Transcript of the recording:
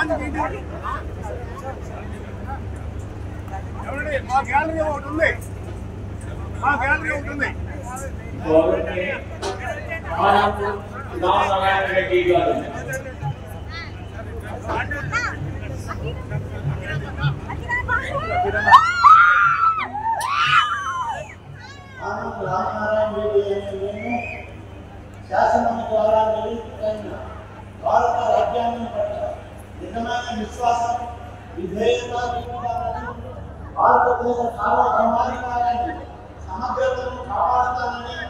ఎవరండి? మా గ్యాలరీ ఒకటి ఉంది మా గ్యాలరీ ఒకటి ఉంది గౌరవనీయ ఆనంద్ రామనారాయణ రెడ్డి గారు ఆనంద్ రామనారాయణ రెడ్డి అనే నేను శాసనం ద్వారా నిరూపితమైన భారత రాజ్యాంగం పట్ల నిజమైన విశ్వాసం విధేయత చూపుతానని భారతదేశ సార్వభౌమాధికారాన్ని సమగ్రతను కాపాడుతానని